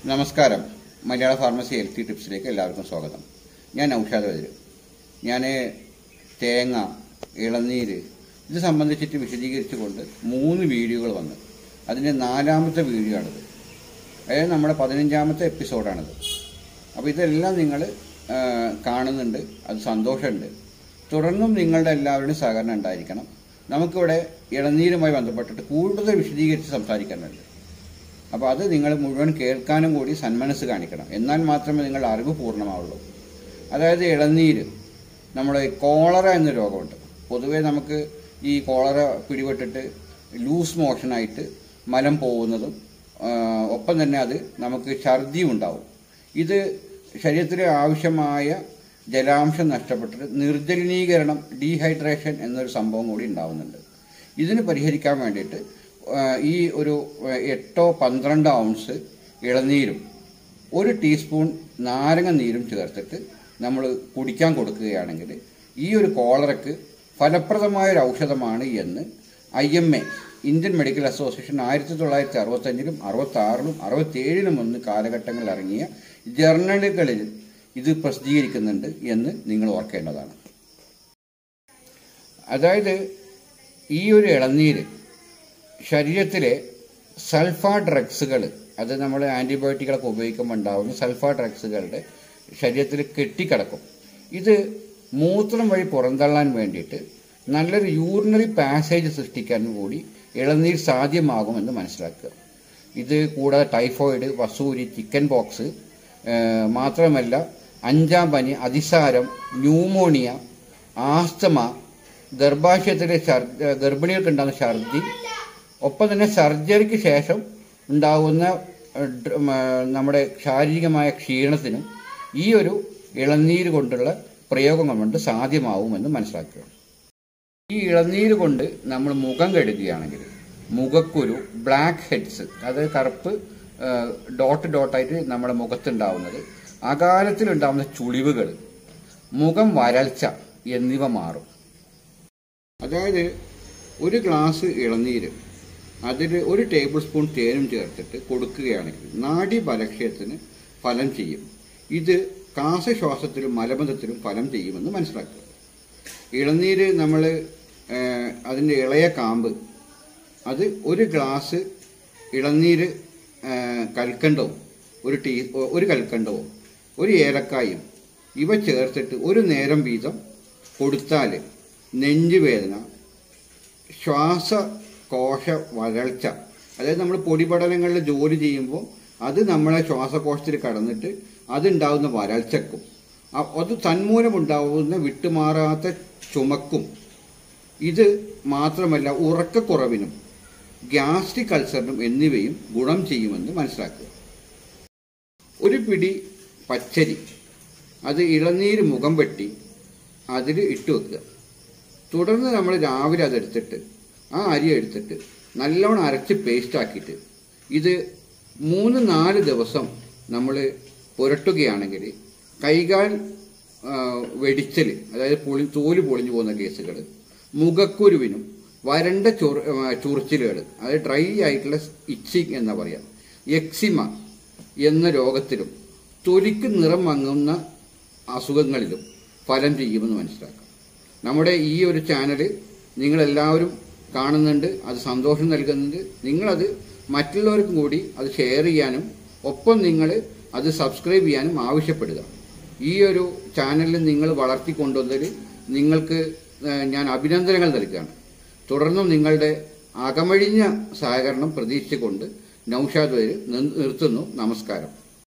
നമസ്കാരം മലയാള pharmacy healthy ടിപ്സിലേക്ക് എല്ലാവർക്കും സ്വാഗതം ഞാൻ നൌഷാദ് വതിര് ഞാൻ തേങ്ങ ഇളനീര് ഇത് സംബന്ധിച്ചിട്ട് വിശദീകരിച്ചുകൊണ്ട് മൂന്ന് വീഡിയോകൾ വന്നു അതിൻ്റെ നാലാമത്തെ വീഡിയോ ആണിത് അതായത് നമ്മുടെ പതിനഞ്ചാമത്തെ എപ്പിസോഡാണിത് അപ്പോൾ ഇതെല്ലാം നിങ്ങൾ കാണുന്നുണ്ട് അത് സന്തോഷമുണ്ട് തുടർന്നും നിങ്ങളുടെ എല്ലാവരുടെയും സഹകരണം ഉണ്ടായിരിക്കണം നമുക്കിവിടെ ഇളനീരുമായി ബന്ധപ്പെട്ടിട്ട് കൂടുതൽ വിശദീകരിച്ച് സംസാരിക്കാനുണ്ട് അപ്പോൾ അത് നിങ്ങൾ മുഴുവൻ കേൾക്കാനും കൂടി സന്മനസ് കാണിക്കണം എന്നാൽ മാത്രമേ നിങ്ങളുടെ അറിവ് പൂർണ്ണമാവുള്ളൂ അതായത് ഇളനീര് നമ്മുടെ കോളറ എന്ന രോഗമുണ്ട് പൊതുവേ നമുക്ക് ഈ കോളറ പിടിപെട്ടിട്ട് ലൂസ് മോഷനായിട്ട് മലം പോകുന്നതും ആ, ഒപ്പം തന്നെ അത് നമുക്ക് ഛർദിയും ഉണ്ടാവും ഇത് ശരീരത്തിലെ ആവശ്യമായ ജലാംശം നഷ്ടപ്പെട്ടിട്ട് നിർജലീകരണം ഡീഹൈഡ്രേഷൻ എന്നൊരു സംഭവം കൂടി ഉണ്ടാവുന്നുണ്ട് ഇതിന് പരിഹരിക്കാൻ വേണ്ടിയിട്ട് ആ, ഈ ഒരു ആ, എട്ടോ പന്ത്രണ്ടോ ഔൺസ് ഇളനീരും ഒരു ടീസ്പൂൺ നാരങ്ങ നീരും ചേർത്തിട്ട് നമ്മൾ കുടിക്കാൻ കൊടുക്കുകയാണെങ്കിൽ ഈ ഒരു കോളറയ്ക്ക് ഫലപ്രദമായ ഒരു ഔഷധമാണ് എന്ന് I M A Indian medical association ആയിരത്തി തൊള്ളായിരത്തി അറുപത്തഞ്ചിലും അറുപത്തി ആറിലും അറുപത്തേഴിലും ഒന്ന് കാലഘട്ടങ്ങളിൽ ഇറങ്ങിയ ജേർണലുകളിൽ ഇത് പ്രസിദ്ധീകരിക്കുന്നുണ്ട് എന്ന് നിങ്ങൾ ഓർക്കേണ്ടതാണ് അതായത് ഈ ഒരു ഇളനീര് ശരീരത്തിലെ സൾഫ ഡ്രഗ്സുകൾ അത് നമ്മൾ ആൻറ്റിബയോട്ടിക്കുകളൊക്കെ ഉപയോഗിക്കുമ്പോൾ ഉണ്ടാകുന്ന സൾഫ ഡ്രഗ്സുകളുടെ ശരീരത്തിൽ കെട്ടിക്കിടക്കും ഇത് മൂത്രം വഴി പുറന്തള്ളാൻ വേണ്ടിയിട്ട് നല്ലൊരു യൂറിനറി പാസേജ് സൃഷ്ടിക്കാൻ കൂടി ഇളനീർ സാധ്യമാകുമെന്ന് മനസ്സിലാക്കുക ഇത് കൂടാതെ ടൈഫോയിഡ് വസൂരി ചിക്കൻ പോക്സ് ഏഹ്, മാത്രമല്ല അഞ്ചാം പനി അതിസാരം ന്യൂമോണിയ ആസ്തമ ഗർഭാശയത്തിലെ ഛർദി ഗർഭിണികൾക്ക് ഉണ്ടാകുന്ന ഛർദി ഒപ്പം തന്നെ സർജറിക്ക് ശേഷം ഉണ്ടാകുന്ന ഏഹ്, ഡ്ര- മ, നമ്മുടെ ശാരീരികമായ ക്ഷീണത്തിനും ഈ ഒരു ഇളനീര് കൊണ്ടുള്ള പ്രയോഗങ്ങൾ കൊണ്ട് സാധ്യമാവുമെന്ന് മനസ്സിലാക്കുക ഈ ഇളനീര് കൊണ്ട് നമ്മൾ മുഖം കഴുകുകയാണെങ്കിൽ മുഖക്കുരു ബ്ലാക്ക് ഹെഡ്സ് അത് കറുപ്പ് ആ, ഡോട്ട് ഡോട്ടായിട്ട് നമ്മുടെ മുഖത്തുണ്ടാവുന്നത് അകാലത്തിലുണ്ടാവുന്ന ചുളിവുകൾ മുഖം വരൾച്ച എന്നിവ മാറും അതായത് ഒരു ഗ്ലാസ് ഇളനീര് അതിൽ ഒരു ടേബിൾ സ്പൂൺ തേനും ചേർത്തിട്ട് കൊടുക്കുകയാണെങ്കിൽ നാഡി ബലക്ഷയത്തിന് ഫലം ചെയ്യും ഇത് കാസശ്വാസത്തിലും മലബന്ധത്തിലും ഫലം ചെയ്യുമെന്ന് മനസ്സിലാക്കുക ഇളനീര് നമ്മൾ അതിൻ്റെ ഇളയ കാമ്പ് അത് ഒരു ഗ്ലാസ് ഇളനീര് ആ, കൽക്കണ്ടവും ഒരു ടീ ഒരു കൽക്കണ്ടവും ഒരു ഏലക്കായും ഇവ ചേർത്തിട്ട് ഒരു നേരം വീതം കൊടുത്താൽ നെഞ്ചുവേദന ശ്വാസകോശ വരൾച്ച അതായത് നമ്മൾ പൊടിപടലങ്ങളിൽ ജോലി ചെയ്യുമ്പോൾ അത് നമ്മളെ ശ്വാസകോശത്തിൽ കടന്നിട്ട് അതുണ്ടാവുന്ന വരൾച്ചക്കും അ- അത് തന്മൂലമുണ്ടാവുന്ന വിട്ടുമാറാത്ത ചുമക്കും ഇത് മാത്രമല്ല ഉറക്കക്കുറവിനും ഗ്യാസ്ട്രിക് അൾസറിനും എന്നിവയും ഗുണം ചെയ്യുമെന്ന് മനസ്സിലാക്കുക ഒരു പിടി പച്ചരി അത് ഇളനീര് മുഖം വെട്ടി അതിൽ ഇട്ട് വെക്കുക തുടർന്ന് നമ്മൾ രാവിലെ അതെടുത്തിട്ട് ആ അരി എടുത്തിട്ട് നല്ലോണം അരച്ച് പേസ്റ്റ് ആക്കിയിട്ട് ഇത് മൂന്ന് നാല് ദിവസം നമ്മൾ പുരട്ടുകയാണെങ്കിൽ കൈകാൽ ആ, വെടിച്ചൽ അതായത് പൊളി തോല് പൊളിഞ്ഞു പോകുന്ന കേസുകൾ മുഖക്കുരുവിനും വരണ്ട ചൊറ ചൊറിച്ചിലുകൾ അതായത് ഡ്രൈ ആയിട്ടുള്ള ഇച്ചിങ് എന്ന് പറയാം എക്സിമ എന്ന രോഗത്തിലും തൊലിക്ക് നിറം മങ്ങുന്ന അസുഖങ്ങളിലും ഫലം ചെയ്യുമെന്ന് മനസ്സിലാക്കാം നമ്മുടെ ഈ ഒരു ചാനൽ നിങ്ങളെല്ലാവരും കാണുന്നുണ്ട് അത് സന്തോഷം നൽകുന്നുണ്ട് നിങ്ങളത് മറ്റുള്ളവർക്കും കൂടി അത് ഷെയർ ചെയ്യാനും ഒപ്പം നിങ്ങൾ അത് സബ്സ്ക്രൈബ് ചെയ്യാനും ആവശ്യപ്പെടുക ഈ ഒരു ചാനലിൽ നിങ്ങൾ വളർത്തിക്കൊണ്ടുവന്നതിൽ നിങ്ങൾക്ക് ഏഹ്, ഞാൻ അഭിനന്ദനങ്ങൾ നൽകുകയാണ് തുടർന്നും നിങ്ങളുടെ അകമഴിഞ്ഞ സഹകരണം പ്രതീക്ഷിച്ചുകൊണ്ട് നൌഷാദ് വരെ നിർത്തുന്നു നമസ്കാരം